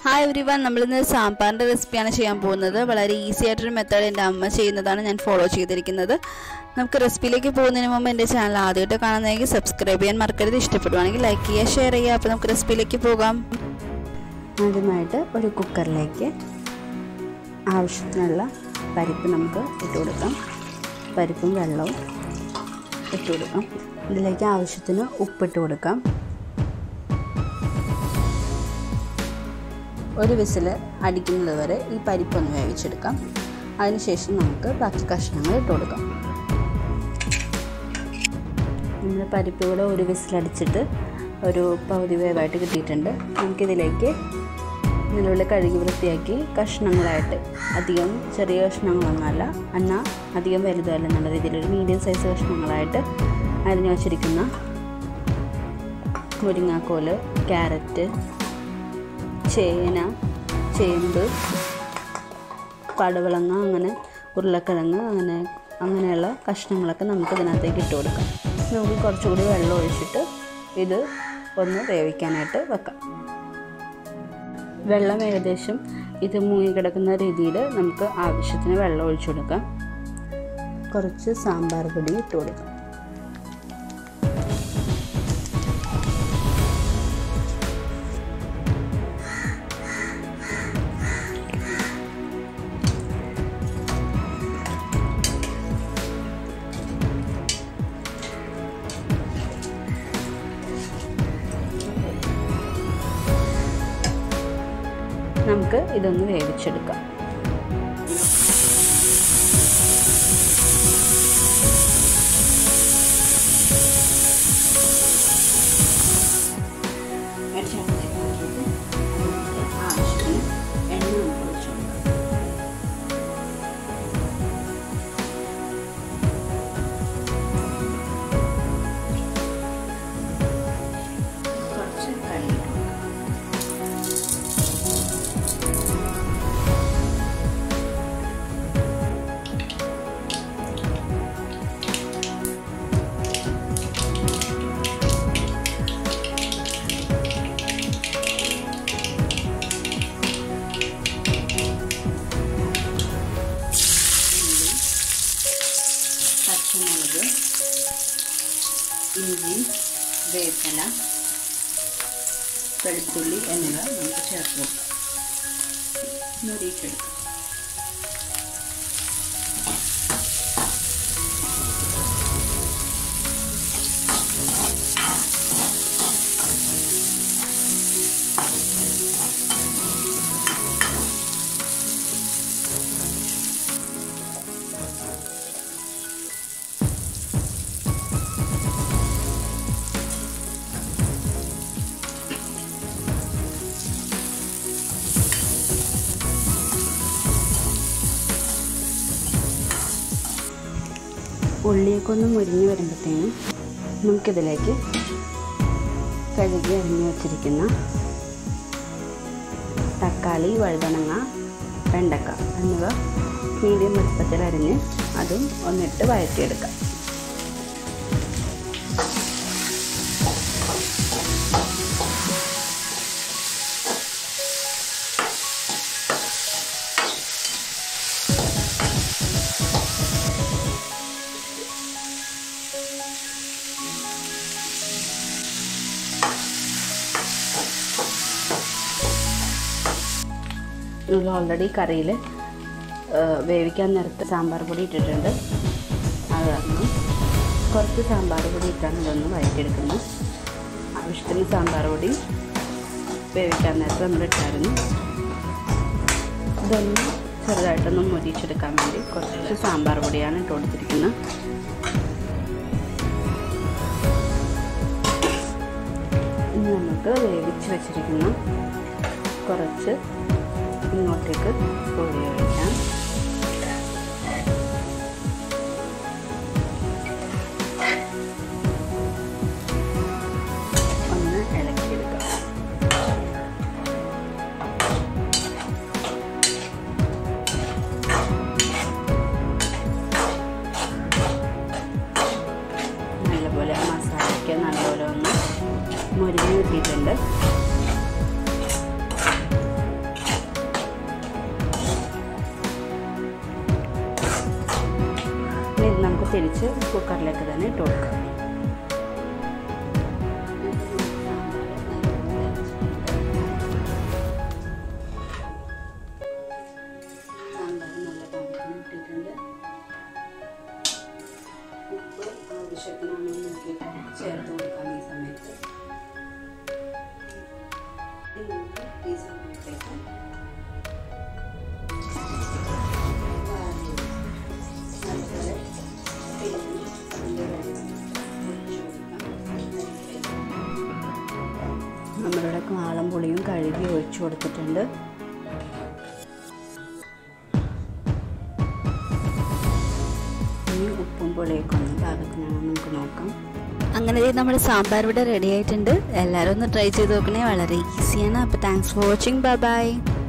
Hi every one നമ്മളിന്ന് സാമ്പാറിൻ്റെ റെസിപ്പിയാണ് ചെയ്യാൻ പോകുന്നത് വളരെ ഈസി ആയിട്ടൊരു മെത്തേഡ് എൻ്റെ അമ്മ ചെയ്യുന്നതാണ് ഞാൻ ഫോളോ ചെയ്തിരിക്കുന്നത് നമുക്ക് റെസിപ്പിയിലേക്ക് പോകുന്നതിന് മുമ്പ് എൻ്റെ ചാനൽ ആദ്യമായിട്ട് കാണുന്നതെങ്കിൽ സബ്സ്ക്രൈബ് ചെയ്യാൻ മറക്കരുത് ഇഷ്ടപ്പെടുവാണെങ്കിൽ ലൈക്ക് ചെയ്യുക ഷെയർ ചെയ്യുക അപ്പോൾ നമുക്ക് റെസിപ്പിയിലേക്ക് പോകാം ആദ്യമായിട്ട് ഒരു കുക്കറിലേക്ക് ആവശ്യത്തിനുള്ള പരിപ്പ് നമുക്ക് ഇട്ട് കൊടുക്കാം പരിപ്പും വെള്ളവും ഇട്ട് കൊടുക്കാം ഇതിലേക്ക് ആവശ്യത്തിന് ഉപ്പിട്ട് കൊടുക്കാം ഒരു വിസിൽ അടിക്കുന്നത് വരെ ഈ പരിപ്പൊന്ന് വേവിച്ചെടുക്കാം അതിനുശേഷം നമുക്ക് ബാക്കി കഷ്ണങ്ങൾ ഇട്ട് കൊടുക്കാം നമ്മൾ പരിപ്പ് കൂടെ ഒരു വിസിലടിച്ചിട്ട് ഒരു പകുതി വേവായിട്ട് കിട്ടിയിട്ടുണ്ട് നമുക്കിതിലേക്ക് നിലവിൽ കഴുകി വൃത്തിയാക്കി കഷ്ണങ്ങളായിട്ട് അധികം ചെറിയ കഷ്ണങ്ങളൊന്നുമല്ല എന്നാൽ അധികം വലുതല്ല എന്നുള്ള രീതിയിലൊരു മീഡിയം സൈസ് കഷ്ണങ്ങളായിട്ട് അരിഞ്ഞു വച്ചിരിക്കുന്ന മുരിങ്ങാക്കോല് ക്യാരറ്റ് ചേന ചേമ്പ് പടവളങ്ങ അങ്ങനെ ഉരുളക്കിഴങ്ങ് അങ്ങനെ അങ്ങനെയുള്ള കഷ്ണങ്ങളൊക്കെ നമുക്ക് ഇതിനകത്തേക്ക് ഇട്ട് കൊടുക്കാം നമുക്ക് കുറച്ചുകൂടി വെള്ളം ഒഴിച്ചിട്ട് ഇത് ഒന്ന് വേവിക്കാനായിട്ട് വെക്കാം വെള്ളം ഏകദേശം ഇത് മുങ്ങിക്കിടക്കുന്ന രീതിയിൽ നമുക്ക് ആവശ്യത്തിന് വെള്ളം ഒഴിച്ചു കൊടുക്കാം കുറച്ച് സാമ്പാർ പൊടി ഇട്ട് കൊടുക്കാം നമുക്ക് ഇതൊന്ന് വേവിച്ചെടുക്കാം ആവശ്യത്തിന് എണ്ണ നമുക്ക് ഒഴിച്ചു കൊടുക്കാം കുറച്ച് കറി ഇട്ട് കൊടുക്കാം പച്ചമുളക് ഇഞ്ചി വേപ്പില വെളുത്തുള്ളി എന്നിവ നമുക്ക് ചേർത്ത് കൊടുക്കാം മുരിച്ചെടുക്കാം ഉള്ളിയൊക്കെ ഒന്ന് മുരിഞ്ഞ് വരുമ്പോഴത്തേനും നമുക്കിതിലേക്ക് കഴുകി അരിഞ്ഞു വച്ചിരിക്കുന്ന തക്കാളി വഴുതനങ്ങ വെണ്ടക്ക എന്നിവ മീഡിയം വലുപ്പത്തിൽ അരിഞ്ഞ് അതും ഒന്നിട്ട് വഴറ്റിയെടുക്കാം നമ്മൾ ഓൾറെഡി കറിയിൽ വേവിക്കാൻ നേരത്ത് സാമ്പാർ പൊടി ഇട്ടിട്ടുണ്ട് അത് കാരണം കുറച്ച് സാമ്പാർ പൊടി ഇട്ടാണ് ഇതൊന്ന് വഴറ്റിയെടുക്കുന്നത് ആവശ്യത്തിന് സാമ്പാർ പൊടി വേവിക്കാൻ നേരത്ത് നമ്മൾ ഇട്ടായിരുന്നു ഇതൊന്ന് ചെറുതായിട്ടൊന്ന് മൊരിച്ചെടുക്കാൻ വേണ്ടി കുറച്ച് സാമ്പാർ പൊടിയാണ് ഇട്ട് കൊടുത്തിരിക്കുന്നത് ഇനി നമുക്ക് വേവിച്ച് വെച്ചിരിക്കുന്ന കുറച്ച് ഇങ്ങോട്ടേക്ക് കോഴി ഒഴിക്കാം ഒന്ന് ഇളക്കിയെടുക്കാം നല്ലപോലെ മസാലയ്ക്ക് നല്ലപോലെ ഒന്ന് മുരിഞ്ഞ് കിട്ടിയിട്ടുണ്ട് തിരിച്ച് കുക്കറിലേക്ക് തന്നെ ഇട്ട് കൊടുക്കുക സാമ്പാർ നല്ല പാകത്തിന് ഇട്ടിട്ടുണ്ട് ഉപ്പ് ആവശ്യത്തിനാണ് നോക്കിയിട്ട് ചേർത്ത് കൊടുക്കാം ഈ സമയത്ത് ഇനി നമുക്ക് ഈ സമയത്തേക്ക് നല്ലപോലെ തിരിഞ്ഞ് അതിൻ്റെ വെള്ളം ഒഴിച്ച് കൊടുക്കാം. നമ്മളുടെ കാളം പുളിയും കഴുകി ഒഴിച്ചു കൊടുത്തിട്ടുണ്ട് ഇനി ഉപ്പും പുളിയൊക്കെ ഒന്ന് പാകത്തിനാണ് നമുക്ക് നോക്കാം അങ്ങനെ ദേ നമ്മുടെ സാമ്പാർ ഇവിടെ റെഡി ആയിട്ടുണ്ട് എല്ലാവരും ഒന്ന് ട്രൈ ചെയ്ത് നോക്കണേ വളരെ ഈസിയാണ് അപ്പോൾ thanks for watching bye by